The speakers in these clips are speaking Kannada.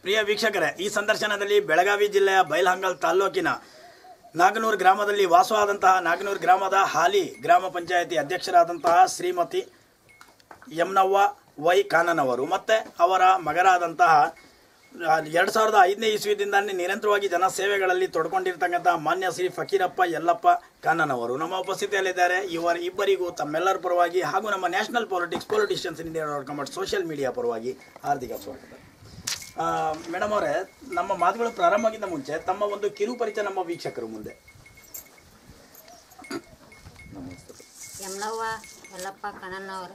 ಪ್ರಿಯ ವೀಕ್ಷಕರೇ ಈ ಸಂದರ್ಶನದಲ್ಲಿ ಬೆಳಗಾವಿ ಜಿಲ್ಲೆಯ ಬೈಲಹಂಗಲ್ ತಾಲ್ಲೂಕಿನ ನಾಗನೂರು ಗ್ರಾಮದಲ್ಲಿ ವಾಸವಾದಂತಹ ನಾಗನೂರು ಗ್ರಾಮದ ಹಾಲಿ ಗ್ರಾಮ ಪಂಚಾಯತಿ ಅಧ್ಯಕ್ಷರಾದಂತಹ ಶ್ರೀಮತಿ ಯಮ್ನವ್ವ ವೈ ಕಾನನವರು ಮತ್ತೆ ಅವರ ಮಗರಾದಂತಹ ಎರಡು ಸಾವಿರದ ಐದನೇ ಇಸ್ವಿದಿಂದ ನಿರಂತರವಾಗಿ ಜನಸೇವೆಗಳಲ್ಲಿ ತೊಡ್ಕೊಂಡಿರ್ತಕ್ಕಂಥ ಮಾನ್ಯ ಶ್ರೀ ಫಕೀರಪ್ಪ ಯಲ್ಲಪ್ಪ ಕಾನನವರು ನಮ್ಮ ಉಪಸ್ಥಿತಿಯಲ್ಲಿದ್ದಾರೆ ಇವರ ಇಬ್ಬರಿಗೂ ತಮ್ಮೆಲ್ಲರ ಪರವಾಗಿ ಹಾಗೂ ನಮ್ಮ national politics politicians India dot com social media ಪರವಾಗಿ ಹಾರ್ದಿಕ ಸ್ವಾಗತ ಮೇಡಮ್ ಅವರೇ ನಮ್ಮ ಮಾತುಗಳು ಪ್ರಾರಂಭಕ್ಕಿಂತ ಮುಂಚೆ ತಮ್ಮ ಒಂದು ಕಿರು ಪರಿಚಯ ನಮ್ಮ ವೀಕ್ಷಕರು ಮುಂದೆ ಯಮನವ್ವ ಯಲ್ಲಪ್ಪ ಕಣ್ಣನವ್ರು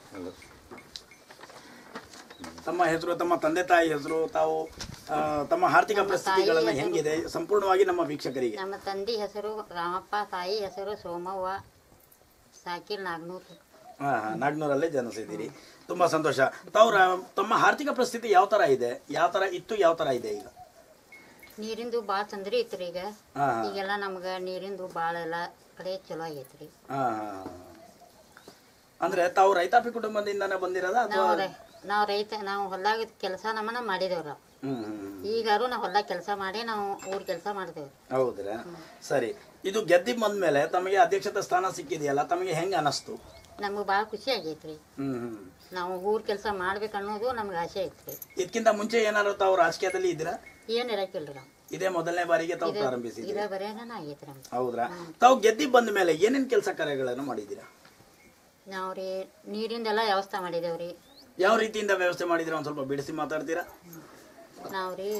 ತಮ್ಮ ಹೆಸರು ತಮ್ಮ ತಂದೆ ತಾಯಿ ಹೆಸರು ತಾವು ಆ, ತಮ್ಮ ಆರ್ಥಿಕ ಪರಿಸ್ಥಿತಿಗಳನ್ನ ಹೆಂಗಿದೆ ಸಂಪೂರ್ಣವಾಗಿ ನಮ್ಮ ವೀಕ್ಷಕರಿಗೆ ನಮ್ಮ ತಂದೆ ಹೆಸರು ರಾಮಪ್ಪ ತಾಯಿ ಹೆಸರು ಸೋಮವ್ವ ಸಾಕಿಲ್ ನಾಗ್ನೂರು ಹಾ ಹಾ ನಾಗ್ನೂರಲ್ಲೇ ಜನಿಸಿದ್ದೀರಿ ತುಂಬಾ ಸಂತೋಷ ತಾವು ರಾ- ತಮ್ಮ ಆರ್ಥಿಕ ಪರಿಸ್ಥಿತಿ ಯಾವ ತರ ಇದೆ ಯಾವ ತರ ಇತ್ತು ಯಾವ ತರ ಇದೆ ಈಗ ನೀರಿಂದು ಭಾಳ ತೊಂದ್ರೆ ಐತ್ರಿ ಈಗ ಹಾ ಹಾ ಈಗೆಲ್ಲ ನಮ್ಗೆ ನೀರಿಂದು ಭಾಳ ಎಲ್ಲ ಕಡೆ ಚಲೋ ಆಗೈತ್ರಿ ಹಾ ಹಾ ಅಂದ್ರೆ ತಾವು ರೈತಾಪಿ ಕುಟುಂಬದಿಂದಾನೇ ಬಂದಿರೋದ ಅಥವಾ ನಾವು ರೈ ನಾವು ರೈತ ನಾವು ಹೊಲ್ದಾಗ ಕೆಲಸ ನಮ್ಮನ್ನ ಮಾಡಿದೇವ್ರ ಹ್ಮ್ ಹ್ಮ್ ಹ್ಮ್. ಈಗಾರು ನಾವು ಹೊಲ್ದಾಗ ಕೆಲಸ ಮಾಡಿ ನಾವು ಊರ್ ಕೆಲಸ ಮಾಡ್ತೇವ್ರಿ ಹೌದ್ರಾ ಸರಿ ಇದು ಗೆದ್ದಿ ಬಂದ್ಮೇಲೆ ತಮಗೆ ಅಧ್ಯಕ್ಷತೆ ಸ್ಥಾನ ಸಿಕ್ಕಿದೆಯಲ್ಲ ತಮಗೆ ಹೆಂಗ ಅನಸ್ತು ನಮ್ಗೆ ಭಾಳ ಖುಷಿ ಆಗೈತ್ರಿ ಹ್ಮ್ ಹ್ಮ್ ನಾವು ಊರ್ ಕೆಲಸ ಮಾಡ್ಬೇಕು ಅನ್ನೋದು ನಮ್ಗೆ ಆಸೆ ಐತ್ರಿ ಇದಕ್ಕಿಂತ ಮುಂಚೆ ಏನಾದ್ರು ತಾವು ರಾಜಕೀಯದಲ್ಲಿ ಇದ್ದೀರಾ ಏನ್ ಇರಕಿಲ್ರಿ ನಾವು ಇದೇ ಮೊದಲನೇ ಬಾರಿಗೆ ತಾವು ಪ್ರಾರಂಭಿಸಿದ್ದೀರಿ ಇದ ಬರೇನ ಆಗೈತ್ರಿ ನಮ್ದು ಹೌದ್ರಾ ತಾವು ಗೆದ್ದಿ ಬಂದ ಮೇಲೆ ಏನೇನ್ ಕೆಲಸ ಕಾರ್ಯಗಳನ್ನು ಮಾಡಿದ್ದೀರಾ ನಾವು ರೀ ನೀರಿಂದೆಲ್ಲ ವ್ಯವಸ್ಥೆ ಮಾಡಿದೇವ್ರಿ ಯಾವ ರೀತಿಯಿಂದ ವ್ಯವಸ್ಥೆ ಮಾಡಿದ್ದೀರಾ ಒಂದ್ ಸ್ವಲ್ಪ ಬಿಡಿಸಿ ಮಾತಾಡ್ತೀರಾ ನಾವು ರೀ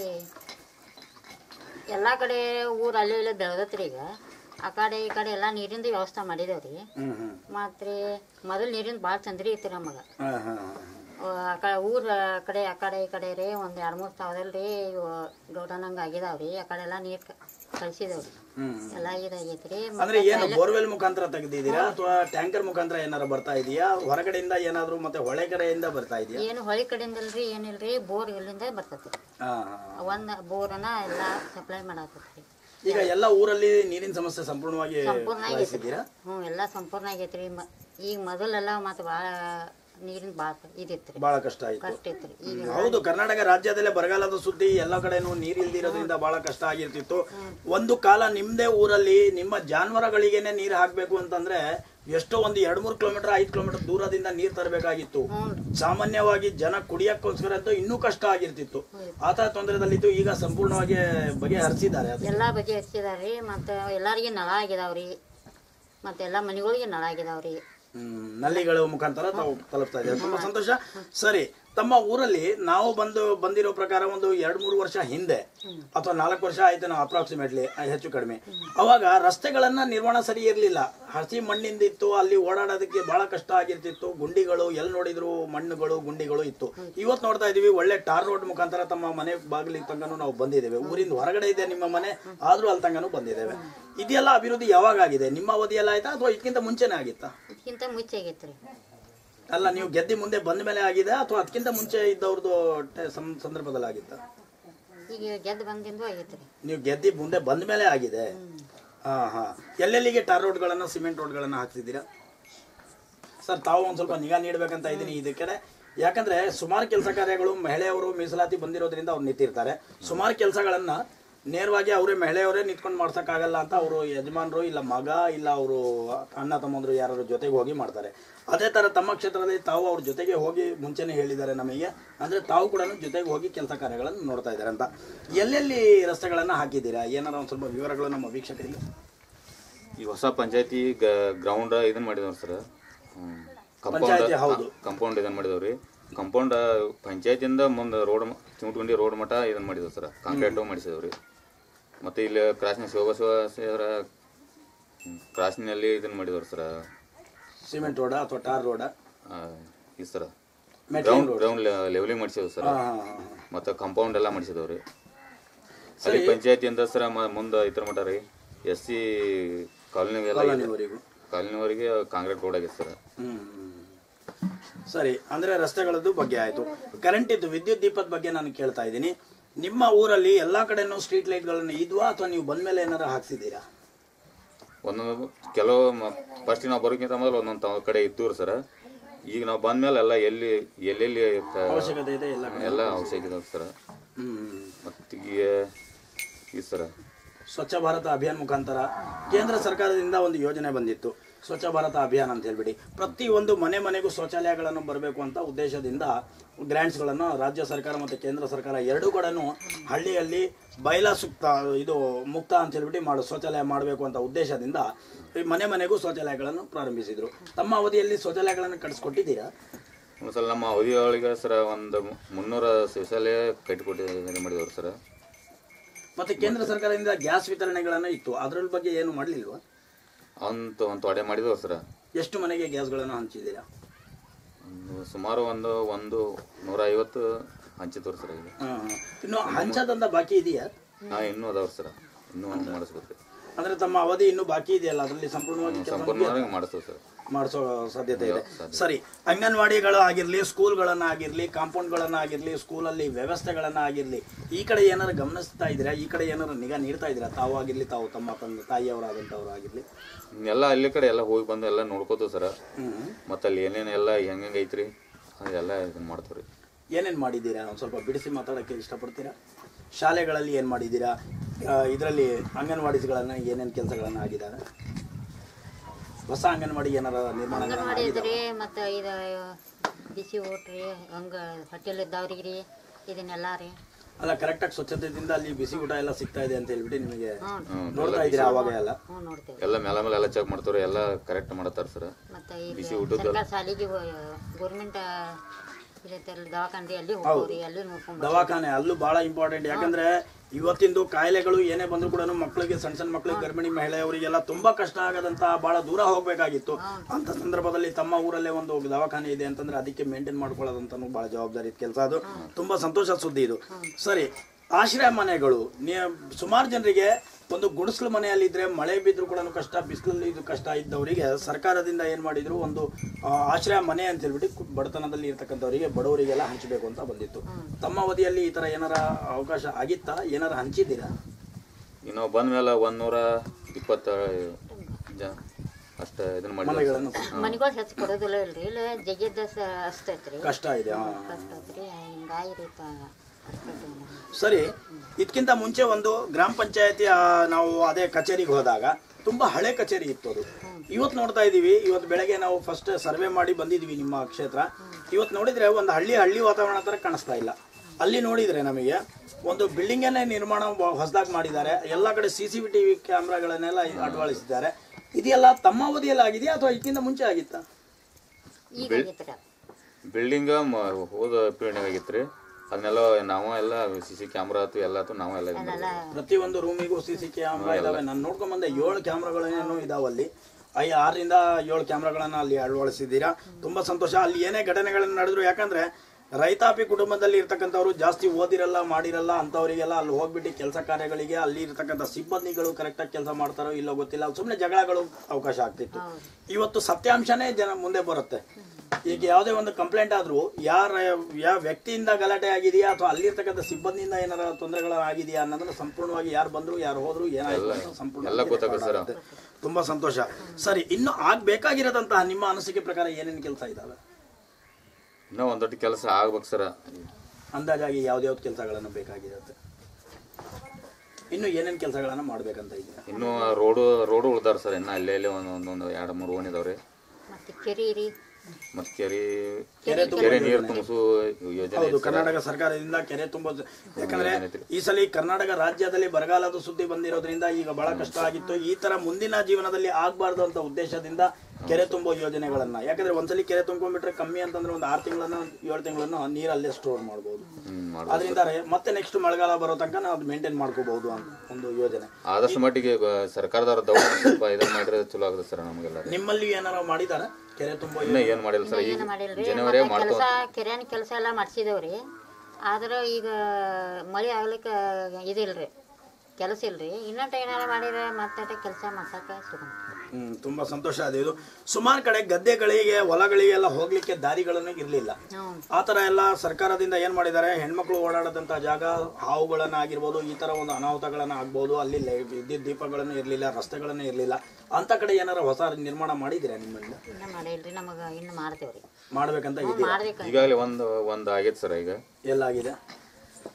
ಎಲ್ಲ ಕಡೆ ಊರು ಅಲ್ಲಿ ಇಲ್ಲಿ ಬೆಳೆದತ್ರಿ ಈಗ ಆ ಕಡೆ ಈ ಕಡೆ ಎಲ್ಲ ನೀರಿಂದ ವ್ಯವಸ್ಥೆ ಮಾಡಿದೇವ್ರಿ ಹ್ಮ್ ಹ್ಮ್ ಮತ್ತು ಮೊದಲು ನೀರಿಂದ ಭಾಳ ತೊಂದ್ರೆ ಐತ್ರಿ ನಮಗೆ ಹಾ ಹಾ ಆ ಕಡೆ ಊರ ಕಡೆ ಆ ಕಡೆ ಈ ಕಡೆ ರೀ ಒಂದು ಎರಡು ಮೂರು ಸಾವಿರದಲ್ಲಿ ರೀ ಇವು ಗೌಡನಂಗೆ ಆಗಿದಾವ್ರಿ ಆ ಕಡೆ ಎಲ್ಲ ನೀರು ಕಳ್ಸಿದೇವ್ರಿ ಹ್ಮ್ ಎಲ್ಲ ಇದಾಗೈತ್ರಿ ಅಂದ್ರೆ ಏನು ಬೋರ್ವೆಲ್ ಮುಖಾಂತರ ತೆಗೆದಿದ್ದೀರಾ ಅಥವಾ ಟ್ಯಾಂಕರ್ ಮುಖಾಂತರ ಏನಾರು ಬರ್ತಾ ಇದೆಯಾ ಹೊರಗಡೆಯಿಂದ ಏನಾದ್ರು ಮತ್ತೆ ಹೊಳೆ ಕಡೆಯಿಂದ ಬರ್ತಾ ಇದೆಯಾ ಏನು ಹೊಳಿ ಕಡೆಯಿಂದಲ್ರಿ ಏನಿಲ್ರಿ ಬೋರ್ ಇಲ್ಲಿಂದ ಬರ್ತೈತಿ ಹಾ ಹಾ ಒಂದು ಬೋರನ್ನ ಎಲ್ಲ ಸಪ್ಲೈ ಮಾಡಾಕತ್ರಿ ಈಗ ಎಲ್ಲ ಊರಲ್ಲಿ ನೀರಿನ ಸಮಸ್ಯೆ ಸಂಪೂರ್ಣವಾಗಿ ಸಂಪೂರ್ಣ ಆಗೈತ್ರಿ ವಹಿಸಿದ್ದೀರಾ ಹ್ಞೂ ಎಲ್ಲ ಸಂಪೂರ್ಣ ಆಗೈತ್ರಿ ಮ- ಈಗ ಮೊದಲೆಲ್ಲ ಮತ್ತೆ ಭಾಳ ನೀರಿನ ಭಾಳ ಇದಿತ್ರಿ ಬಹಳ ಕಷ್ಟ ಆಯ್ತು ಕಷ್ಟ ಐತ್ರಿ ಈಗ ಹೌದು ಕರ್ನಾಟಕ ರಾಜ್ಯದಲ್ಲೇ ಬರಗಾಲದ ಸುದ್ದಿ ಎಲ್ಲ ಕಡೆನೂ ನೀರು ಇಲ್ದಿರೋದ್ರಿಂದ ಬಹಳ ಕಷ್ಟ ಆಗಿರ್ತಿತ್ತು ಒಂದು ಕಾಲ ನಿಮ್ದೇ ಊರಲ್ಲಿ ನಿಮ್ಮ ಜಾನುವಾರುಗಳಿಗೇನೆ ನೀರು ಹಾಕ್ಬೇಕು ಅಂತಂದ್ರೆ ಎಷ್ಟೋ ಒಂದು ಎರಡ್ ಮೂರು ಕಿಲೋಮೀಟರ್ ಐದು ಕಿಲೋಮೀಟರ್ ದೂರದಿಂದ ನೀರು ತರಬೇಕಾಗಿತ್ತು ಹ್ಞೂ ಸಾಮಾನ್ಯವಾಗಿ ಜನ ಕುಡಿಯಕ್ಕೋಸ್ಕರ ಅಂತೂ ಇನ್ನೂ ಕಷ್ಟ ಆಗಿರ್ತಿತ್ತು ಆ ತರ ತೊಂದರೆದಲ್ಲಿತ್ತು ಈಗ ಸಂಪೂರ್ಣವಾಗಿ ಬಗೆಹರಿಸಿದ್ದಾರೆ ಅದು ಎಲ್ಲ ಬಗೆ ಹಚ್ಚಿದಾರ್ರಿ ಮತ್ತು ಎಲ್ಲರಿಗೆ ನಳ ಆಗಿದಾವ್ರಿ ಮತ್ತು ಎಲ್ಲ ಮನೆಗಳಿಗೆ ನಳ ಆಗಿದಾವ್ರಿ ಹ್ಮ್, ನಲ್ಲಿಗಳ ಮುಖಾಂತರ ತಾವು ತಲುಪ್ತಾ ಇದ್ದಾರೆ ತುಂಬಾ ಸಂತೋಷ ಸರಿ ತಮ್ಮ ಊರಲ್ಲಿ ನಾವು ಬಂದು ಬಂದಿರೋ ಪ್ರಕಾರ ಒಂದು ಎರಡ್ ಮೂರು ವರ್ಷ ಹಿಂದೆ ಅಥವಾ ನಾಲ್ಕು ವರ್ಷ ಆಯ್ತು ನಾವು ಅಪ್ರಾಕ್ಸಿಮೇಟ್ಲಿ ಹೆಚ್ಚು ಕಡಿಮೆ ಅವಾಗ ರಸ್ತೆಗಳನ್ನ ನಿರ್ವಹಣೆ ಸರಿ ಇರ್ಲಿಲ್ಲ ಹಸಿ ಮಣ್ಣಿಂದ ಇತ್ತು ಅಲ್ಲಿ ಓಡಾಡೋದಕ್ಕೆ ಬಹಳ ಕಷ್ಟ ಆಗಿರ್ತಿತ್ತು ಗುಂಡಿಗಳು ಎಲ್ಲಿ ನೋಡಿದ್ರು ಮಣ್ಣುಗಳು ಗುಂಡಿಗಳು ಇತ್ತು ಇವತ್ತು ನೋಡ್ತಾ ಇದೀವಿ ಒಳ್ಳೆ ಟಾರ್ ರೋಡ್ ಮುಖಾಂತರ ತಮ್ಮ ಮನೆ ಬಾಗಿಲಿಗೆ ತನಕನೂ ನಾವು ಬಂದಿದ್ದೇವೆ ಊರಿಂದ ಹೊರಗಡೆ ಇದೆ ನಿಮ್ಮ ಮನೆ ಆದ್ರೂ ಅಲ್ಲಿ ತನಕನೂ ಬಂದಿದ್ದೇವೆ ಇದೆಲ್ಲ ಅಭಿವೃದ್ಧಿ ಯಾವಾಗ ಆಗಿದೆ ನಿಮ್ಮ ಅವಧಿಯಲ್ಲ ಆಯ್ತಾ ಅಥವಾ ಇದಕ್ಕಿಂತ ಮುಂಚೆನೇ ಆಗಿತ್ತಾ ಇದಕ್ಕಿಂತ ಮುಚ್ಚೆ ಆಗೈತ್ರಿ ಅಲ್ಲ ನೀವು ಗೆದ್ದಿ ಮುಂದೆ ಬಂದ ಮೇಲೆ ಆಗಿದೆ ಅಥವಾ ಅದಕ್ಕಿಂತ ಮುಂಚೆ ಇದ್ದವ್ರದ್ದು ಟ- ಸಂ- ಸಂದರ್ಭದಲ್ಲಿ ಆಗಿತ್ತ ಈಗ ಗೆದ್ದು ಬಂದಿಂದು ಆಗೈತ್ರಿ ನೀವು ಗೆದ್ದಿ ಮುಂದೆ ಬಂದ ಮೇಲೆ ಆಗಿದೆ ಹಾ ಹಾ ಎಲ್ಲೆಲ್ಲಿಗೆ ಟಾರ್ ರೋಡ್ಗಳನ್ನ ಸಿಮೆಂಟ್ ರೋಡ್ಗಳನ್ನ ಹಾಕ್ತಿದ್ದೀರಾ ಸರ್ ತಾವು ಒಂದ್ ಸ್ವಲ್ಪ ನಿಗಾ ನೀಡ್ಬೇಕಂತ ಇದ್ದೀನಿ ಇದಕ್ಕೆ ಯಾಕಂದ್ರೆ ಸುಮಾರು ಕೆಲಸ ಕಾರ್ಯಗಳು ಮಹಿಳೆಯವರು ಮೀಸಲಾತಿ ಬಂದಿರೋದ್ರಿಂದ ಅವ್ರು ನಿಂತಿರ್ತಾರೆ ಸುಮಾರು ಕೆಲಸಗಳನ್ನ ನೇರವಾಗಿ ಅವರೇ ಮಹಿಳೆಯವರೇ ನಿಂತ್ಕೊಂಡು ಮಾಡ್ಸಕ್ಕಾಗಲ್ಲ ಅಂತ ಅವರು ಯಜಮಾನರು ಇಲ್ಲ ಮಗ ಇಲ್ಲ ಅವರು ಅಣ್ಣ ತಮ್ಮಂದ್ರು ಯಾರು ಜೊತೆಗೆ ಹೋಗಿ ಮಾಡ್ತಾರೆ ಅದೇ ತರ ತಮ್ಮ ಕ್ಷೇತ್ರದಲ್ಲಿ ತಾವು ಅವ್ರ ಜೊತೆಗೆ ಹೋಗಿ ಮುಂಚೆನೆ ಹೇಳಿದ್ದಾರೆ ನಮಗೆ ಅಂದ್ರೆ ತಾವು ಕೂಡ ಜೊತೆಗೆ ಹೋಗಿ ಕೆಲಸ ಕಾರ್ಯಗಳನ್ನು ನೋಡ್ತಾ ಇದ್ದಾರೆ ಅಂತ ಎಲ್ಲೆಲ್ಲಿ ರಸ್ತೆಗಳನ್ನ ಹಾಕಿದ್ದೀರಾ ಏನಾರ ಒಂದು ಸ್ವಲ್ಪ ವಿವರಗಳು ನಮ್ಮ ವೀಕ್ಷಕರಿಗೆ ಈ ಹೊಸ ಪಂಚಾಯತಿ ಗ್ರೌಂಡ್ ಇದನ್ನ ಮಾಡಿದವ್ರಿ ಸರ್ ಪಂಚಾಯ್ತಿ ಹೌದು. ಕಂಪೌಂಡ್ ಇದನ್ನ ಮಾಡಿದವ್ರಿ ಕಂಪೌಂಡ್ ಪಂಚಾಯತಿಯಿಂದ ಮುಂದೆ ರೋಡ್ ಚಿಮುಟ್ಗುಂಡಿ ರೋಡ್ ಮಠ ಇದನ್ನ ಮಾಡಿದವ್ ಸರ್ ಕಾಂಕ್ರೀಟ್ ಮಾಡಿಸಿದವ್ರಿ ಮತ್ತೆ ಇಲ್ಲಿ ಕ್ರಾಸ್ನ ಶಿವಬಸವೇಶ್ವರ ಕ್ರಾಸ್ನಲ್ಲಿ ಇದನ್ನ ಮಾಡಿದವ್ರಿ ಸರ್ ಸಿಮೆಂಟ್ ರೋಡ ಅಥವಾ ಟಾರ್ ರೋಡ ಈ sir metalling ground road ground levelling ಮಾಡಿಸಿದ್ವಿ ಸರ್ ಹಾ ಹಾ ಹಾ ಮತ್ತೆ ಕಾಂಪೌಂಡ್ ಎಲ್ಲ ಮಾಡಿಸಿದವ್ರಿ ಅಲ್ಲಿ ಪಂಚಾಯತಿಯಿಂದ ಸರ್ ಮುಂದೆ ಇತರ ಮಠ ರೀ ಎಸ್ ಸಿ ಕಾಲೋನಿಗೆಲ್ಲ ಇದೆ. ಕಾಲೋನಿವರೆಗೂ ಕಾಲೋನಿವರೆಗೆ ಕಾಂಕ್ರೀಟ್ ರೋಡ್ ಆಗೈತೆ ಸರ್ ಹ್ಮ್. ಸರಿ ಅಂದ್ರೆ ರಸ್ತೆಗಳದ್ದು ಬಗ್ಗೆ ಆಯ್ತು ಕರೆಂಟ್ ಇದ್ದು ವಿದ್ಯುತ್ ದೀಪದ ಬಗ್ಗೆ ನಾನು ಕೇಳ್ತಾ ಇದ್ದೀನಿ ನಿಮ್ಮ ಊರಲ್ಲಿ ಎಲ್ಲಾ ಕಡೆನೂ ಸ್ಟ್ರೀಟ್ ಲೈಟ್ಗಳನ್ನು ಇದ್ವಾ ಅಥವಾ ನೀವು ಬಂದ್ಮೇಲೆ ಏನಾರ ಹಾಕ್ಸಿದ್ದೀರಾ ಒಂದೊಂದು ಕೆಲವು ಫಸ್ಟ್ ನಾವು ಬರೋಕ್ಕಿಂತ ಮೊದಲು ಒಂದೊಂದು ತ- ಕಡೆ ಇತ್ತು ಸರ್ ಈಗ ನಾವು ಬಂದ್ಮೇಲೆ ಎಲ್ಲ ಎಲ್ಲಿ ಎಲ್ಲೆಲ್ಲಿ ಕ- ಅವಶ್ಯಕತೆ ಇದೆ ಎಲ್ಲ ಎಲ್ಲ ಅವಶ್ಯಕ ಇದೆ ಸರ್ ಹ್ಮ್ ಮತ್ತೀಗ ಈ ಸರ ಸ್ವಚ್ಛ ಭಾರತ ಅಭಿಯಾನ್ ಮುಖಾಂತರ ಕೇಂದ್ರ ಸರ್ಕಾರದಿಂದ ಒಂದು ಯೋಜನೆ ಬಂದಿತ್ತು ಸ್ವಚ್ಛ ಭಾರತ ಅಭಿಯಾನ ಅಂತ ಹೇಳ್ಬಿಡಿ ಪ್ರತಿ ಒಂದು ಮನೆ ಮನೆಗೂ ಶೌಚಾಲಯಗಳನ್ನು ಬರಬೇಕು ಅಂತ ಉದ್ದೇಶದಿಂದ ಗ್ರ್ಯಾಂಟ್ಸ್ಗಳನ್ನು ರಾಜ್ಯ ಸರ್ಕಾರ ಮತ್ತು ಕೇಂದ್ರ ಸರ್ಕಾರ ಎರಡೂ ಕಡೆನೂ ಹಳ್ಳಿಯಲ್ಲಿ ಬಯಲ ಸೂಕ್ತ ಇದು ಮುಕ್ತ ಅಂತ ಹೇಳ್ಬಿಟ್ಟು ಮಾಡು ಶೌಚಾಲಯ ಮಾಡಬೇಕು ಅಂತ ಉದ್ದೇಶದಿಂದ ಈ ಮನೆ ಮನೆಗೂ ಶೌಚಾಲಯಗಳನ್ನು ಪ್ರಾರಂಭಿಸಿದರು ತಮ್ಮ ಅವಧಿಯಲ್ಲಿ ಶೌಚಾಲಯಗಳನ್ನು ಕಟ್ಟಿಸ್ಕೊಟ್ಟಿದ್ದೀರಾ ಒಂದ್ಸಲ ನಮ್ಮ ಅವಧಿಯೊಳಗೆ ಸರ ಒಂದು ಮುನ್ನೂರ ಶೌಚಾಲಯ ಕಟ್ಟಿಕೊಟ್ಟು ಇದು ಮಾಡಿದವ್ರು ಸರ ಮತ್ತು ಕೇಂದ್ರ ಸರ್ಕಾರದಿಂದ ಗ್ಯಾಸ್ ವಿತರಣೆಗಳನ್ನು ಇತ್ತು ಅದರ ಬಗ್ಗೆ ಏನು ಮಾಡಲಿಲ್ವಾ ಅಂತ ಒಂದು ತೊಡೆ ಮಾಡಿದವ್ರು ಸರ ಎಷ್ಟು ಮನೆಗೆ ಗ್ಯಾಸ್ಗಳನ್ನು ಹಂಚಿದ್ದೀರಾ ಒಂದು ಸುಮಾರು ಒಂದು ಒಂದು ನೂರ ಐವತ್ತು ಹಂಚಿದವ್ರು ಸರ್ ಈಗ ಹಾ, ಹಾ. ಇನ್ನು ಹಂಚದಂತ ಬಾಕಿ ಇದೆಯಾ ಹಾಂ ಇನ್ನೂ ಅದಾವ್ರಿ ಸರ ಇನ್ನೂ ಮಾಡಿಸ್ಬೇಕು ಅಂದ್ರೆ ತಮ್ಮ ಅವಧಿ ಇನ್ನೂ ಬಾಕಿ ಇದೆಯಲ್ಲ ಅದರಲ್ಲಿ ಸಂಪೂರ್ಣವಾಗಿ ಕೆಲಸ ಸಂಪೂರ್ಣವಾಗಿ ಮಾಡಿಸ್ತೇವೆ ಸರ್ ಮಾಡಿಸೋ ಸಾಧ್ಯತೆ ಇದೆ ಸರಿ ಅಂಗನವಾಡಿಗಳು ಆಗಿರ್ಲಿ ಸ್ಕೂಲ್ಗಳನ್ನ ಆಗಿರ್ಲಿ ಕಾಂಪೌಂಡ್ಗಳನ್ನ ಆಗಿರ್ಲಿ ಸ್ಕೂಲಲ್ಲಿ ವ್ಯವಸ್ಥೆಗಳನ್ನ ಆಗಿರ್ಲಿ ಈ ಕಡೆ ಏನಾರು ಗಮನಿಸ್ತಾ ಇದ್ದೀರಾ ಈ ಕಡೆ ಏನಾರು ನಿಗಾ ನೀಡ್ತಾ ಇದ್ದೀರಾ ತಾವು ಆಗಿರ್ಲಿ ತಾವು ತಮ್ಮ ತಂದೆ ತಾಯಿಯವರಾದಂಥವ್ರು ಆಗಿರ್ಲಿ ಎಲ್ಲ ಅಲ್ಲಿ ಕಡೆ ಎಲ್ಲ ಹೋಗಿ ಬಂದು ಎಲ್ಲ ನೋಡ್ಕೋತೀವಿ ಸರ ಹ್ಮ್ ಮತ್ತು ಅಲ್ಲಿ ಏನೇನು ಎಲ್ಲ ಹೆಂಗೆ ಐತ್ರಿ ಅದೆಲ್ಲ ಇದನ್ನ ಮಾಡ್ತೀವಿ ರೀ ಏನೇನು ಮಾಡಿದ್ದೀರಾ ಒಂದು ಸ್ವಲ್ಪ ಬಿಡಿಸಿ ಮಾತಾಡೋಕ್ಕೆ ಇಷ್ಟಪಡ್ತೀರಾ ಶಾಲೆಗಳಲ್ಲಿ ಏನು ಮಾಡಿದ್ದೀರಾ ಇದರಲ್ಲಿ ಅಂಗನವಾಡಿಗಳನ್ನು ಏನೇನು ಕೆಲಸಗಳನ್ನು ಆಗಿದ್ದಾರೆ ಹೊಸ ಅಂಗನವಾಡಿ ಏನಾರ ನಿರ್ಮಾಣ ಅಂಗನವಾಡಿ ಐತ್ರಿ ಮತ್ತು ಇದು ಬಿಸಿ ಊಟ ರೀ ಹಂಗೆ ಹೋಟೆಲ್ ಇದ್ದವ್ರಿಗೆ ರೀ ಇದನ್ನೆಲ್ಲ ರೀ ಅಲ್ಲ ಕರೆಕ್ಟಾಗಿ ಸ್ವಚ್ಛತೆಯಿಂದ ಅಲ್ಲಿ ಬಿಸಿ ಊಟ ಎಲ್ಲ ಸಿಗ್ತಾ ಇದೆ ಅಂತ ಹೇಳ್ಬಿಟ್ಟು ನಿಮಗೆ ಹ್ಞೂ ಹ್ಞೂ ನೋಡ್ತಾ ಇದ್ದೀರಾ ಅವಾಗ ಎಲ್ಲ ಹ್ಞೂ ನೋಡ್ತೇವೆ ಎಲ್ಲ ಮೇಲೆ ಮೇಲೆ ಎಲ್ಲ ಚೆಕ್ ಮಾಡ್ತಾರೆ ಎಲ್ಲ ಕರೆಕ್ಟ್ ಮಾಡ್ತಾರೆ ಸರ್ ಮತ್ತು ಇಲ್ಲಿ ಬಿಸಿ ಊಟದ್ದು ಸರ್ಕಾರ ಶಾಲೆಗೆ ಗೋರ್ಮೆಂಟ್ ಇದೈತಲ್ಲ ದವಾಖಾನೆ ಅಲ್ಲಿ ಹೋಗೋರಿ ಅಲ್ಲಿ ನೋಡ್ಕೊಂಡ್ ಬರ್ತೀವಿ. ದವಾಖಾನೆ ಅಲ್ಲೂ ಬಹಳ ಇಂಪಾರ್ಟೆಂಟ್ ಯಾಕಂದ್ರೆ ಇವತ್ತಿಂದು ಕಾಯಿಲೆಗಳು ಏನೇ ಬಂದ್ರು ಕೂಡ ಮಕ್ಕಳಿಗೆ ಸಣ್ಣ ಸಣ್ಣ ಮಕ್ಕಳಿಗೆ ಗರ್ಭಿಣಿ ಮಹಿಳೆಯವರಿಗೆಲ್ಲ ತುಂಬಾ ಕಷ್ಟ ಆಗದಂತ ಬಹಳ ದೂರ ಹೋಗ್ಬೇಕಾಗಿತ್ತು ಅಂತ ಸಂದರ್ಭದಲ್ಲಿ ತಮ್ಮ ಊರಲ್ಲೇ ಒಂದು ದವಾಖಾನೆ ಇದೆ ಅಂತಂದ್ರೆ ಅದಕ್ಕೆ ಮೇಂಟೈನ್ ಮಾಡ್ಕೊಳ್ಳೋದಂತನೂ ಬಹಳ ಜವಾಬ್ದಾರಿ ಕೆಲಸ ಅದು ತುಂಬಾ ಸಂತೋಷ ಸುದ್ದಿ ಇದು ಸರಿ ಆಶ್ರಯ ಮನೆಗಳು ನೀ- ಸುಮಾರು ಜನರಿಗೆ ಒಂದು ಗುಡಿಸಲು ಮನೆಯಲ್ಲಿದ್ರೆ ಮಳೆ ಬಿದ್ರು ಕೂಡ ಕಷ್ಟ ಬಿಸಿಲಲ್ಲಿ ಇದು ಕಷ್ಟ ಇದ್ದವರಿಗೆ ಸರ್ಕಾರದಿಂದ ಏನ್ ಮಾಡಿದ್ರು ಒಂದು ಆ, ಆಶ್ರಯ ಮನೆ ಅಂತ ಹೇಳ್ಬಿಟ್ಟು ಕು- ಬಡತನದಲ್ಲಿ ಇರ್ತಕ್ಕಂಥವರಿಗೆ ಬಡವರಿಗೆಲ್ಲ ಹಂಚಬೇಕು ಅಂತ ಬಂದಿತ್ತು ತಮ್ಮ ಅವಧಿಯಲ್ಲಿ ಈ ತರ ಏನಾರ ಅವಕಾಶ ಆಗಿತ್ತಾ ಏನಾರ ಹಂಚಿದ್ದೀರಾ ಇನ್ನು ಬಂದ ಮೇಲೆ ಒಂದು ನೂರ ಇಪ್ಪತ್ತ ಜ ಅಷ್ಟು ಇದನ್ನ ಮಾಡಿ ಮನೆಗಳನ್ನು ಮನೆಗಳು ಹೆಚ್ಚು ಕೊಡೋದಿಲ್ಲ ಇಲ್ರಿ ಇಲ್ಲ ಜಗ್ಗಿದ್ದ ಅಷ್ಟೈತ್ರಿ ಕಷ್ಟ ಇದೆ ಹಾ. ಕಷ್ಟ ಐತ್ರಿ ಹಿಂಗಾಗಿ ರೀ ಪ- ಅಷ್ಟೈತ್ರಿ ನಮ್ಗೆ. ಸರಿ ಇದಕ್ಕಿಂತ ಮುಂಚೆ ಒಂದು ಗ್ರಾಮ ಪಂಚಾಯತಿ ನಾವು ಅದೇ ಕಚೇರಿಗೆ ಹೋದಾಗ ತುಂಬಾ ಹಳೆ ಕಚೇರಿ ಇತ್ತು ಅದು ಇವತ್ತು ನೋಡ್ತಾ ಇದೀವಿ ಇವತ್ತು ಬೆಳಗ್ಗೆ ನಾವು ಫಸ್ಟ್ ಸರ್ವೆ ಮಾಡಿ ಬಂದಿದ್ವಿ ನಿಮ್ಮ ಕ್ಷೇತ್ರ ಇವತ್ತು ನೋಡಿದ್ರೆ ಒಂದು ಹಳ್ಳಿ ಹಳ್ಳಿ ವಾತಾವರಣ ತರ ಕಾಣಿಸ್ತಾ ಇಲ್ಲ ಅಲ್ಲಿ ನೋಡಿದ್ರೆ ನಮಗೆ ಒಂದು ಬಿಲ್ಡಿಂಗನ್ನೇ ನಿರ್ಮಾಣ ಹೊಸದಾಗಿ ಮಾಡಿದ್ದಾರೆ ಎಲ್ಲ ಕಡೆ ಸಿ ಸಿ ಟಿ ವಿ ಕ್ಯಾಮ್ರಾಗಳನ್ನೆಲ್ಲ ಅಳವಡಿಸಿದ್ದಾರೆ ಇದೆಲ್ಲ ತಮ್ಮ ಅವಧಿಯಲ್ಲಿ ಆಗಿದೆಯಾ ಅಥವಾ ಇದಕ್ಕಿಂತ ಮುಂಚೆ ಆಗಿತ್ತಾ ಈಗ ಆಗೈತ್ರಿ ಅದು. ಬಿಲ್ಡಿಂಗ್ ಹೋದ ಪೀಳಿಗೆ ಆಗಿತ್ತು ರೀ ಅದನ್ನೆಲ್ಲ ನಾವು ಎಲ್ಲ ಸಿ ಸಿ ಕ್ಯಾಮ್ರಾ ಆತು ಎಲ್ಲ ಆತು ನಾವು ಎಲ್ಲ ಇದು ಮಾಡಿದ್ವಿ. ಎಲ್ಲ ಪ್ರತಿಯೊಂದು ರೂಮಿಗೂ ಸಿ ಸಿ ಕ್ಯಾಮ್ರಾ ಇದಾವೆ ನಾನು ನೋಡ್ಕೊಂಡ್ ಬಂದೆ ಏಳು ಕ್ಯಾಮ್ರಾಗಳೇನೋ ಇದಾವಲ್ಲಿ ಐ ಆರರಿಂದ ಏಳು ಕ್ಯಾಮ್ರಾಗಳನ್ನ ಅಲ್ಲಿ ಅಳವಡಿಸಿದ್ದೀರಾ ತುಂಬಾ ಸಂತೋಷ ಅಲ್ಲಿ ಏನೇ ಘಟನೆಗಳನ್ನು ನಡೆದ್ರು ಯಾಕಂದ್ರೆ ರೈತಾಪಿ ಕುಟುಂಬದಲ್ಲಿ ಇರ್ತಕ್ಕಂಥವ್ರು ಜಾಸ್ತಿ ಓದಿರಲ್ಲ ಮಾಡಿರಲ್ಲ ಅಂಥವರಿಗೆಲ್ಲ ಅಲ್ಲಿ ಹೋಗ್ಬಿಟ್ಟು ಕೆಲಸ ಕಾರ್ಯಗಳಿಗೆ ಅಲ್ಲಿ ಇರ್ತಕ್ಕಂಥ ಸಿಬ್ಬಂದಿಗಳು ಕರೆಕ್ಟಾಗಿ ಕೆಲಸ ಮಾಡ್ತಾರೋ ಇಲ್ಲೋ ಗೊತ್ತಿಲ್ಲ ಸುಮ್ಮನೆ ಜಗಳಗಳು ಅವಕಾಶ ಆಗ್ತಿತ್ತು ಇವತ್ತು ಸತ್ಯಾಂಶನೇ ಜನ ಮುಂದೆ ಬರುತ್ತೆ ಈಗ ಯಾವುದೇ ಒಂದು ಕಂಪ್ಲೇಂಟ್ ಆದ್ರೂ ಯಾರ ಯಾವ ವ್ಯಕ್ತಿಯಿಂದ ಗಲಾಟೆ ಆಗಿದೆಯಾ ಅಥವಾ ಅಲ್ಲಿರ್ತಕ್ಕಂಥ ಸಿಬ್ಬಂದಿಯಿಂದ ಏನಾರ ತೊಂದರೆಗಳಾಗಿದೆಯಾ ಅನ್ನೋದನ್ನ ಸಂಪೂರ್ಣವಾಗಿ ಯಾರು ಬಂದ್ರು ಯಾರು ಹೋದ್ರು ಏನಾಯ್ತು ಅಂತ ಸಂಪೂರ್ಣ ಎಲ್ಲ ಗೊತ್ತಾಗುತ್ತೆ ಸರ್. ತುಂಬಾ ಸಂತೋಷ ಸರಿ ಇನ್ನು ಆಗ್ಬೇಕಾಗಿರೋದಂತಹ ನಿಮ್ಮ ಅನಿಸಿಕೆ ಪ್ರಕಾರ ಏನೇನು ಕೆಲಸ ಇದಾವೆ ಇನ್ನೂ ಒಂದು ದೊಡ್ಡ ಕೆಲಸ ಆಗ್ಬೇಕು ಸರ ಅಂದಾಜಾಗಿ ಯಾವ್ದ್ಯಾವ್ದು ಕೆಲಸಗಳನ್ನು ಬೇಕಾಗಿರುತ್ತೆ ಇನ್ನು ಏನೇನು ಕೆಲಸಗಳನ್ನ ಮಾಡ್ಬೇಕಂತ ಇದ್ದೀರಾ ಇನ್ನೂ ರೋಡು ರೋಡು ಉಳ್ದಾರ ಸರ್ ಇನ್ನು ಅಲ್ಲೇ ಅಲ್ಲೇ ಒಂದು ಒಂದೊಂದು ಎರಡು ಮೂರು ಓಣಿ ಇದಾವ್ರಿ ಮತ್ತೆ ಕೆರಿ ರೀ ಮತ್ತು ಕೆರೆ ಕೆರೆ ತುಂಬ ಕೆರೆ ನೀರು ತುಂಬಿಸು ಯೋಜನೆ ಹೌದು ಐತೆ ಸರ್. ಕರ್ನಾಟಕ ಸರ್ಕಾರದಿಂದ ಕೆರೆ ತುಂಬ ಯಾಕಂದ್ರೆ ಈ ಸಲ ಕರ್ನಾಟಕ ರಾಜ್ಯದಲ್ಲಿ ಬರಗಾಲದ ಸುದ್ದಿ ಬಂದಿರೋದ್ರಿಂದ ಈಗ ಬಹಳ ಕಷ್ಟ ಆಗಿತ್ತು ಈ ತರ ಮುಂದಿನ ಜೀವನದಲ್ಲಿ ಆಗ್ಬಾರ್ದು ಅಂತ ಉದ್ದೇಶದಿಂದ ಕೆರೆ ತುಂಬೋ ಯೋಜನೆಗಳನ್ನ ಯಾಕಂದ್ರೆ ಒಂದ್ಸಲಿ ಕೆರೆ ತುಂಬ್ಕೊಂಡ್ಬಿಟ್ರೆ ಕಮ್ಮಿ ಅಂತಂದ್ರೆ ಒಂದು ಆರು ತಿಂಗಳನ್ನ ಏಳು ತಿಂಗಳನ್ನ ನೀರಲ್ಲೇ ಸ್ಟೋರ್ ಮಾಡ್ಬೋದು ಹ್ಮ್, ಮಾಡ್ಬೋದು. ಅದರಿಂದ ಮತ್ತೆ ನೆಕ್ಸ್ಟ್ ಮಳೆಗಾಲ ಬರೋ ತನಕ ನಾವು ಅದು ಮೇಂಟೈನ್ ಮಾಡ್ಕೋಬಹುದು ಅಂತ ಒಂದು ಯೋಜನೆ ಆದಷ್ಟು ಮಟ್ಟಿಗೆ ಬ- ಸರ್ಕಾರದವ್ರ ದವಾಖಾನೆ ಸ್ವಲ್ಪ ಇದನ್ನ ಮಾಡಿದ್ರೆ ಚಲೋ ಆಗುತ್ತೆ ಸರ್ ನಮಗೆಲ್ಲ ನಿಮ್ಮಲ್ಲಿ ಏನಾರ ಮಾಡಿದಾರ ಕೆರೆ ತುಂಬೋ ಇನ್ನೂ ಏನು ಮಾಡಿಲ್ಲ ಸರ್ ಈಗ ಏನು ಮಾಡಿಲ್ರಿ ಜನವರಿ ಮತ್ತೆ ಮಾಡ್ಕೊ ಕೆಲಸ ಕೆರೆನ ಕೆಲಸ ಎಲ್ಲ ಮಾಡ್ಸಿದೇವ್ರಿ ಆದ್ರೆ ಈಗ ಮಳೆ ಆಗ್ಲಿಕ್ಕೆ ಇದಿಲ್ರಿ ಕೆಲಸ ಇಲ್ರಿ ಇನ್ನೊಂದು ಏನಾರ ಮಾಡಿದ್ರೆ ಮತ್ತೆ ಕೆಲಸ ಮಾಡ್ಸಕ್ಕೆ ಸುಗಮ ಹ್ಮ್ ತುಂಬಾ ಸಂತೋಷ ಅದು ಇದು ಸುಮಾರು ಕಡೆ ಗದ್ದೆಗಳಿಗೆ ಹೊಲಗಳಿಗೆಲ್ಲ ಹೋಗ್ಲಿಕ್ಕೆ ದಾರಿಗಳನ್ನು ಇರಲಿಲ್ಲ ಹ್ಞೂ ಆ ಥರ ಎಲ್ಲ ಸರ್ಕಾರದಿಂದ ಏನು ಮಾಡಿದ್ದಾರೆ ಹೆಣ್ಮಕ್ಳು ಓಡಾಡದಂಥ ಜಾಗ ಹಾವುಗಳನ್ನ ಆಗಿರ್ಬೋದು ಈ ಥರ ಒಂದು ಅನಾಹುತಗಳನ್ನ ಆಗ್ಬೋದು ಅಲ್ಲಿ ಲೈ- ವಿದ್ಯುತ್ ದೀಪಗಳನ್ನು ಇರಲಿಲ್ಲ ರಸ್ತೆಗಳನ್ನು ಇರಲಿಲ್ಲ ಅಂತ ಕಡೆ ಏನಾರ ಹೊಸ ನಿರ್ಮಾಣ ಮಾಡಿದ್ದೀರಾ ನಿಮ್ಮಲ್ಲಿ ಇನ್ನೂ ಮಾಡಿಲ್ರಿ ನಮಗೆ ಇನ್ನು ಮಾಡ್ತೇವ್ರಿ ಮಾಡ್ಬೇಕಂತ ಹ್ಞೂ ಇದೆಯಾ ಮಾಡ್ಬೇಕು ಈಗಾಗಲೇ ಒಂದು ಒಂದು ಆಗೈತೆ ಸರ್ ಈಗ ಎಲ್ಲಾಗಿದೆ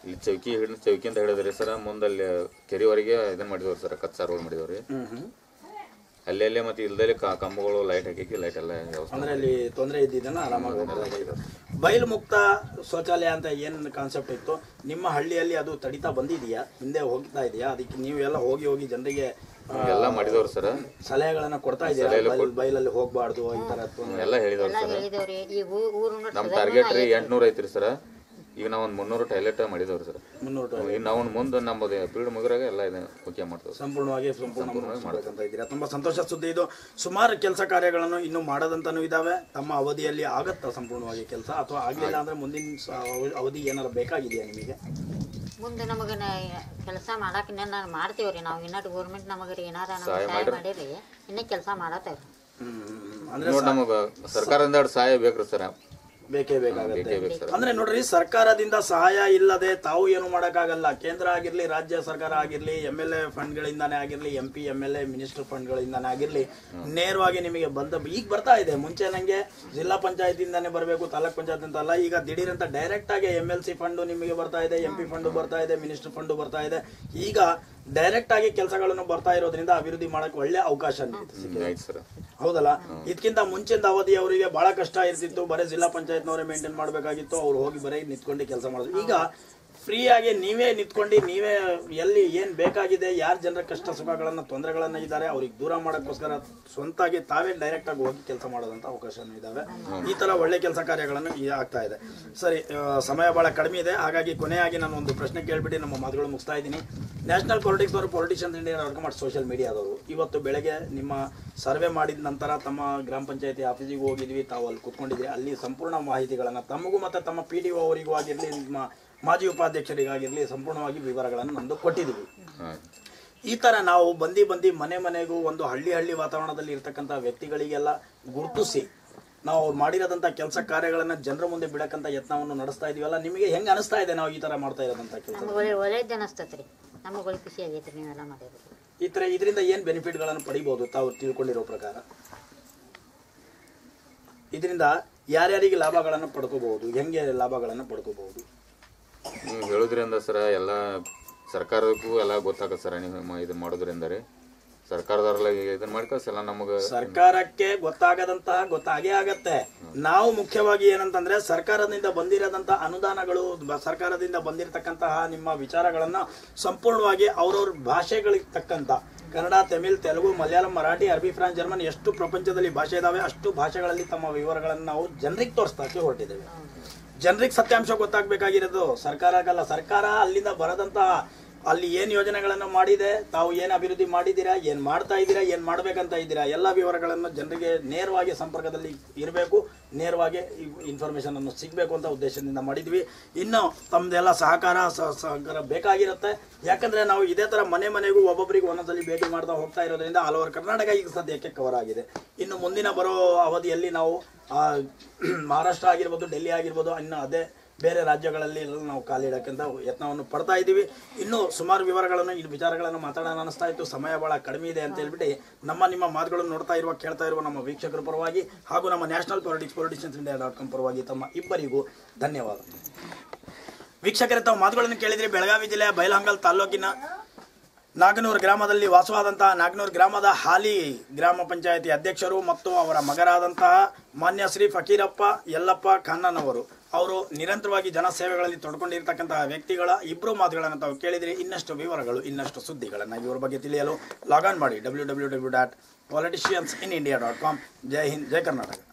ಇಲ್ಲಿ ಚೌಕಿ ಹಿಡಿದು ಚೌಕಿ ಅಂತ ಹೇಳಿದ್ರಿ ಸರ್ ಮುಂದೆ ಅಲ್ಲಿ ಕೆರೆವರೆಗೆ ಇದನ್ನ ಮಾಡಿದವ್ರಿ ಸರ್ ಕಚ್ಚಾ ರೋಡ್ ಮಾಡಿದವ್ರಿ ಹ್ಮ್ ಹ್ಮ್ ಅಲ್ಲೇ ಅಲ್ಲೇ ಮತ್ತೆ ಇಲ್ದಲ್ಲೇ ಕಾ- ಕಂಬಗಳು ಲೈಟ್ ಹಾಕಿ ಲೈಟ್ ಎಲ್ಲ ವ್ಯವಸ್ಥೆ ಅಂದ್ರೆ ಅಲ್ಲಿ ತೊಂದರೆ ಇದ್ದಿದ್ದನ್ನ ಆರಾಮಾಗಿ ಹೋಗ್ಬೋದು. ಬಯಲು ಮುಕ್ತ ಶೌಚಾಲಯ ಅಂತ ಏನ್ ಕಾನ್ಸೆಪ್ಟ್ ಇತ್ತು ನಿಮ್ಮ ಹಳ್ಳಿಯಲ್ಲಿ ಅದು ತಡಿತಾ ಬಂದಿದೆಯಾ ಹಿಂದೆ ಹೋಗ್ತಾ ಇದೆಯಾ ಅದಕ್ಕೆ ನೀವು ಎಲ್ಲ ಹೋಗಿ ಹೋಗಿ ಜನರಿಗೆ ಆ, ಎಲ್ಲ ಮಾಡಿದವ್ರಿ ಸರ್ ಸಲಹೆಗಳನ್ನ ಕೊಡ್ತಾ ಇದೆಯಾ ಬಯಲ್- ಬಯಲಲ್ಲಿ ಹೋಗ್ಬಾರ್ದು ಈ ತರ ತೊಂದ್ರೆ ಎಲ್ಲ ಹೇಳಿದವ್ರಿ ಎಲ್ಲ ಸರ್ ಹೇಳಿದವ್ರಿ ಈ ಊ- ಊರು ನಮ್ಮ ಟಾರ್ಗೆಟ್ ರೀ ಎಂಟ್ನೂರ ಐತ್ರಿ ಸರ್ ಈಗ ನಾವು ಒಂದು ಮುನ್ನೂರು ಟಾಯ್ಲೆಟ್ ಮಾಡಿದವ್ರಿ ಸರ್ ಮುನ್ನೂರು ಈಗ ನಾವು ಮುಂದೆ ನಮ್ಮದು ಪೀರಿಯಡ್ ಮುಗಿರಾಗ ಎಲ್ಲ ಇದು ಓಕೆ ಮಾಡ್ತೇವೆ ಸಂಪೂರ್ಣವಾಗಿ ಸಂಪೂರ್ಣ ಮಾಡ್ಬೇಕಂತ ಇದ್ದೀರಾ ತುಂಬಾ ಸಂತೋಷ ಸುದ್ದಿ ಇದು ಸುಮಾರು ಕೆಲಸ ಕಾರ್ಯಗಳನ್ನು ಇನ್ನೂ ಮಾಡದಂತನೂ ಇದಾವೆ ತಮ್ಮ ಅವಧಿಯಲ್ಲಿ ಆಗತ್ತಾ ಸಂಪೂರ್ಣವಾಗಿ ಕೆಲಸ ಅಥವಾ ಆಗ್ಲಿಲ್ಲ ಅಂದ್ರೆ ಮುಂದಿನ ಸ- ಅವ- ಅವಧಿ ಏನಾರು ಬೇಕಾಗಿದೆಯಾ ನಿಮಗೆ ಮುಂದೆ ನಮಗೆ ಕೆಲಸ ಮಾಡಕ್ಕೆ ಇನ್ನೂ ನಾನು ಮಾಡ್ತೀವ್ರಿ ನಾವು ಇನ್ನೂ ಗೌರ್ಮೆಂಟ್ ನಮಗೆ ರೀ ಏನಾರ ನಮ್ಗೆ ಸಹಾಯ ಮಾಡಿರಿ ಇನ್ನೂ ಕೆಲಸ ಮಾಡತ್ತೇವ್ರಿ ಹ್ಮ್ ಅಂದ್ರೆ ನೋಡಿ ನಮಗೆ ಸರ್ಕಾರದಿಂದ ಎರಡು ಸಹಾಯ ಬೇಕ್ರಿ ಸರ್ ಬೇಕೇ ಬೇಕಾಗತ್ತೆ ಬೇಕೇ ಬೇಕು ಸರ್ ಅಂದ್ರೆ ನೋಡ್ರಿ ಸರ್ಕಾರದಿಂದ ಸಹಾಯ ಇಲ್ಲದೆ ತಾವು ಏನು ಮಾಡಕ್ಕಾಗಲ್ಲ ಕೇಂದ್ರ ಆಗಿರ್ಲಿ ರಾಜ್ಯ ಸರ್ಕಾರ ಆಗಿರ್ಲಿ ಎಂ ಎಲ್ ಎ ಫಂಡ್ಗಳಿಂದಾನೇ ಆಗಿರ್ಲಿ M P M L A minister ಫಂಡ್ಗಳಿಂದಾನೇ ಆಗಿರ್ಲಿ ನೇರವಾಗಿ ನಿಮಗೆ ಬಂದ ಈಗ ಬರ್ತಾ ಇದೆ ಮುಂಚೆ ನಂಗೆ ಜಿಲ್ಲಾ ಪಂಚಾಯತಿಂದಾನೇ ಬರಬೇಕು ತಾಲೂಕ್ ಪಂಚಾಯತ್ ಅಂತ ಅಲ್ಲ ಈಗ ದಿಢೀರ್ ಅಂತ ಡೈರೆಕ್ಟ್ ಆಗಿ ಎಂ ಎಲ್ ಸಿ ಫಂಡ್ ನಿಮಗೆ ಬರ್ತಾ ಇದೆ ಎಂ ಪಿ ಫಂಡ್ ಬರ್ತಾ ಇದೆ ಮಿನಿಸ್ಟರ್ ಫಂಡ್ ಬರ್ತಾ ಇದೆ ಈಗ ಡೈರೆಕ್ಟ್ ಆಗಿ ಕೆಲಸಗಳನ್ನು ಬರ್ತಾ ಇರೋದ್ರಿಂದ ಅಭಿವೃದ್ಧಿ ಮಾಡಕ್ಕೆ ಒಳ್ಳೆ ಅವಕಾಶ ನೀಡುತ್ತೆ ಹ್ಮ್, ಆಯ್ತು ಸರ್ ಹೌದಲ್ಲ ಇದಕ್ಕಿಂತ ಮುಂಚಿನ ಅವಧಿ ಅವರಿಗೆ ಬಹಳ ಕಷ್ಟ ಇರ್ತಿತ್ತು ಬರೀ ಜಿಲ್ಲಾ ಪಂಚಾಯತ್ನವರೇ ಮೇಂಟೈನ್ ಮಾಡಬೇಕಾಗಿತ್ತು ಅವ್ರು ಹೋಗಿ ಬರೀ ನಿಂತ್ಕೊಂಡು ಕೆಲಸ ಮಾಡೋದು ಈಗ ಫ್ರೀ ಆಗಿ ನೀವೇ ನಿಂತ್ಕೊಂಡು ನೀವೇ ಎಲ್ಲಿ ಏನ್ ಬೇಕಾಗಿದೆ ಯಾರ ಜನರ ಕಷ್ಟ ಸುಖಗಳನ್ನ ತೊಂದರೆಗಳನ್ನ ಇದ್ದಾರೆ ಅವ್ರಿಗೆ ದೂರ ಮಾಡಕ್ಕೋಸ್ಕರ ಸ್ವಂತಾಗಿ ತಾವೇ ಡೈರೆಕ್ಟ್ ಆಗಿ ಹೋಗಿ ಕೆಲಸ ಮಾಡೋದಂತ ಅವಕಾಶನೂ ಇದಾವೆ ಈ ತರ ಒಳ್ಳೆ ಕೆಲಸ ಕಾರ್ಯಗಳನ್ನು ಈ ಆಗ್ತಾ ಇದೆ ಸರಿ ಆ, ಸಮಯ ಬಹಳ ಕಡಿಮೆ ಇದೆ ಹಾಗಾಗಿ ಕೊನೆಯಾಗಿ ನಾನು ಒಂದು ಪ್ರಶ್ನೆ ಕೇಳ್ಬಿಟ್ಟು ನಮ್ಮ ಮಾತುಗಳು ಮುಗಿಸ್ತಾ ಇದ್ದೀನಿ ನ್ಯಾಷನಲ್ ಪಾಲಿಟಿಕ್ಸ್ ಅವರು ಪೊಲಿಟಿಷಿಯನ್ಸ್ ಇಂಡಿಯಾ ವರ್ಕ್ ಮಾಡಿ ಸೋಷಿಯಲ್ ಮೀಡಿಯಾದವರು ಇವತ್ತು ಬೆಳಗ್ಗೆ ನಿಮ್ಮ ಸರ್ವೆ ಮಾಡಿದ ನಂತರ ತಮ್ಮ ಗ್ರಾಮ ಪಂಚಾಯತಿ ಆಫೀಸಿಗೆ ಹೋಗಿದ್ವಿ ತಾವು ಅಲ್ಲಿ ಕೂತ್ಕೊಂಡಿದ್ರಿ ಅಲ್ಲಿ ಸಂಪೂರ್ಣ ಮಾಹಿತಿಗಳನ್ನು ತಮಗೂ ಮತ್ತು ತಮ್ಮ ಪಿ ಡಿ ಒ ಅವರಿಗೂ ಆಗಿರಲಿ ನಿಮ್ಮ ಮಾಜಿ ಉಪಾಧ್ಯಕ್ಷರಿಗಾಗಿರಲಿ ಸಂಪೂರ್ಣವಾಗಿ ವಿವರಗಳನ್ನು ನಮ್ಮದು ಕೊಟ್ಟಿದ್ದೀವಿ ಹಾಂ ಈ ತರ ನಾವು ಬಂದಿ ಬಂದಿ ಮನೆ ಮನೆಗೂ ಒಂದು ಹಳ್ಳಿ ಹಳ್ಳಿ ವಾತಾವರಣದಲ್ಲಿ ಇರ್ತಕ್ಕಂಥ ವ್ಯಕ್ತಿಗಳಿಗೆಲ್ಲ ಗುರುತಿಸಿ ನಾವು ಅವ್ರು ಮಾಡಿರೋದಂಥ ಕೆಲಸ ಕಾರ್ಯಗಳನ್ನ ಜನರ ಮುಂದೆ ಬಿಡಕ್ಕಂತ ಯತ್ನವನ್ನು ನಡೆಸ್ತಾ ಇದೀವಲ್ಲ ನಿಮಗೆ ಹೆಂಗ್ ಅನಿಸ್ತಾ ಇದೆ ನಾವು ಈ ತರ ಮಾಡ್ತಾ ಇರೋದಂತ ಕೆಲಸ ನಮಗೆ ಒಳ್ಳೆ ಒಳ್ಳೇದು ಅನಿಸ್ತೈತೆ ರೀ ನಮಗೆ ಒಳ್ಳೆ ಖುಷಿ ಆಗೈತೆ ನೀವೆಲ್ಲ ಮಾಡಿರಿ ಈ ತರ ಇದರಿಂದ ಏನ್ ಬೆನಿಫಿಟ್ಗಳನ್ನು ಪಡಿಬಹುದು ತಾವು ತಿಳ್ಕೊಂಡಿರೋ ಪ್ರಕಾರ ಇದರಿಂದ ಯಾರ್ಯಾರಿಗೆ ಲಾಭಗಳನ್ನು ಪಡ್ಕೋಬಹುದು ಹೆಂಗೆ ಲಾಭಗಳನ್ನು ಪಡ್ಕೋಬಹುದು ನೀವು ಹೇಳೋದ್ರಿಂದ ಸರ ಎಲ್ಲ ಸರ್ಕಾರಕ್ಕೂ ಎಲ್ಲ ಗೊತ್ತಾಗತ್ತೆ ಸರ ನೀವು ಮ- ಇದು ಮಾಡೋದ್ರಿಂದ ರೀ ಸರ್ಕಾರದವ್ರೆಲ್ಲ ಇದನ್ನ ಮಾಡ್ಕಳ್ಸಲ್ಲ ನಮಗೆ ಸರ್ಕಾರಕ್ಕೆ ಗೊತ್ತಾಗದಂತಹ ಗೊತ್ತಾಗೇ ಆಗತ್ತೆ ನಾವು ಮುಖ್ಯವಾಗಿ ಏನಂತಂದ್ರೆ ಸರ್ಕಾರದಿಂದ ಬಂದಿರೋದಂತ ಅನುದಾನಗಳು ಬ- ಸರ್ಕಾರದಿಂದ ಬಂದಿರತಕ್ಕಂತಹ ನಿಮ್ಮ ವಿಚಾರಗಳನ್ನ ಸಂಪೂರ್ಣವಾಗಿ ಅವ್ರವ್ರ ಭಾಷೆಗಳಿಗೆ ತಕ್ಕಂತ ಕನ್ನಡ ತಮಿಳ್ ತೆಲುಗು ಮಲಯಾಳಂ ಮರಾಠಿ ಅರಬಿ ಫ್ರಾನ್ಸ್ ಜರ್ಮನ್ ಎಷ್ಟು ಪ್ರಪಂಚದಲ್ಲಿ ಭಾಷೆ ಇದಾವೆ ಅಷ್ಟು ಭಾಷೆಗಳಲ್ಲಿ ತಮ್ಮ ವಿವರಗಳನ್ನು ನಾವು ಜನರಿಗೆ ತೋರಿಸ್ತಾಕೆ ಹೊರಟಿದ್ದೇವೆ ಜನರಿಗೆ ಸತ್ಯಾಂಶ ಗೊತ್ತಾಗಬೇಕಾಗಿರೋದು ಸರ್ಕಾರಕ್ಕಲ್ಲ ಸರ್ಕಾರ ಅಲ್ಲಿಂದ ಬರದಂತ ಅಲ್ಲಿ ಏನ್ ಯೋಜನೆಗಳನ್ನು ಮಾಡಿದೆ ತಾವು ಏನ್ ಅಭಿವೃದ್ಧಿ ಮಾಡಿದ್ದೀರಾ ಏನ್ ಮಾಡ್ತಾ ಇದ್ದೀರಾ ಏನ್ ಮಾಡ್ಬೇಕಂತ ಇದ್ದೀರಾ ಎಲ್ಲ ವಿವರಗಳನ್ನು ಜನರಿಗೆ ನೇರವಾಗಿ ಸಂಪರ್ಕದಲ್ಲಿ ಇರಬೇಕು ನೇರವಾಗಿ ಇನ್ಫಾರ್ಮೇಶನ್ ಅನ್ನು ಸಿಗಬೇಕು ಅಂತ ಉದ್ದೇಶದಿಂದ ಮಾಡಿದ್ವಿ ಇನ್ನು ತಮ್ದೆಲ್ಲ ಸಹಕಾರ ಸ- ಸಹಕಾರ ಬೇಕಾಗಿರುತ್ತೆ ಯಾಕಂದ್ರೆ ನಾವು ಇದೇ ತರ ಮನೆ ಮನೆಗೂ ಒಬ್ಬೊಬ್ಬರಿಗೆ ಒಂದೊಂದ್ಸಲಿ ಭೇಟಿ ಮಾಡ್ತಾ ಹೋಗ್ತಾ ಇರೋದ್ರಿಂದ ಆಲ್ ಓವರ್ ಕರ್ನಾಟಕ ಈಗ ಸದ್ಯಕ್ಕೆ ಕವರ್ ಆಗಿದೆ ಇನ್ನು ಮುಂದಿನ ಬರೋ ಅವಧಿಯಲ್ಲಿ ನಾವು ಆ, ಮಹಾರಾಷ್ಟ್ರ ಆಗಿರ್ಬೋದು ಡೆಲ್ಲಿ ಆಗಿರ್ಬೋದು ಇನ್ನು ಅದೇ ಬೇರೆ ರಾಜ್ಯಗಳಲ್ಲಿ ಎಲ್ಲ ನಾವು ಕಾಲಿಡಕ್ಕಂತ ಯತ್ನವನ್ನು ಪಡ್ತಾ ಇದ್ದೀವಿ ಇನ್ನೂ ಸುಮಾರು ವಿವರಗಳನ್ನು ಈ ವಿಚಾರಗಳನ್ನು ಮಾತಾಡೋಣ ಅನಿಸ್ತಾ ಇತ್ತು ಸಮಯ ಬಹಳ ಕಡಿಮೆ ಇದೆ ಅಂತ ಹೇಳ್ಬಿಟ್ಟು ನಮ್ಮ ನಿಮ್ಮ ಮಾತುಗಳನ್ನು ನೋಡ್ತಾ ಇರುವ ಕೇಳ್ತಾ ಇರುವ ನಮ್ಮ ವೀಕ್ಷಕರ ಪರವಾಗಿ ಹಾಗೂ ನಮ್ಮ national politics politicians India dot com ಪರವಾಗಿ ತಮ್ಮ ಇಬ್ಬರಿಗೂ ಧನ್ಯವಾದ ವೀಕ್ಷಕರೇ ತಾವು ಮಾತುಗಳನ್ನು ಕೇಳಿದ್ರೆ ಬೆಳಗಾವಿ ಜಿಲ್ಲೆಯ ಬೈಲಹಂಗಲ್ ತಾಲೂಕಿನ ನಾಗನೂರು ಗ್ರಾಮದಲ್ಲಿ ವಾಸವಾದಂತಹ ನಾಗನೂರು ಗ್ರಾಮದ ಹಾಲಿ ಗ್ರಾಮ ಪಂಚಾಯತಿ ಅಧ್ಯಕ್ಷರು ಮತ್ತು ಅವರ ಮಗರಾದಂತಹ ಮಾನ್ಯ ಶ್ರೀ ಫಕೀರಪ್ಪ ಯಲ್ಲಪ್ಪ ಖನ್ನನವರು ಅವರು ನಿರಂತರವಾಗಿ ಜನಸೇವೆಗಳಲ್ಲಿ ತೊಡ್ಕೊಂಡಿರ್ತಕ್ಕಂತಹ ವ್ಯಕ್ತಿಗಳ ಇಬ್ಬರು ಮಾತುಗಳನ್ನು ತಾವು ಕೇಳಿದರೆ ಇನ್ನಷ್ಟು ವಿವರಗಳು ಇನ್ನಷ್ಟು ಸುದ್ದಿಗಳನ್ನು ಇವರ ಬಗ್ಗೆ ತಿಳಿಯಲು ಲಾಗಾನ್ ಮಾಡಿ W W W dot politicians in India dot com ಜೈ ಹಿಂದ್ ಜೈ ಕರ್ನಾಟಕ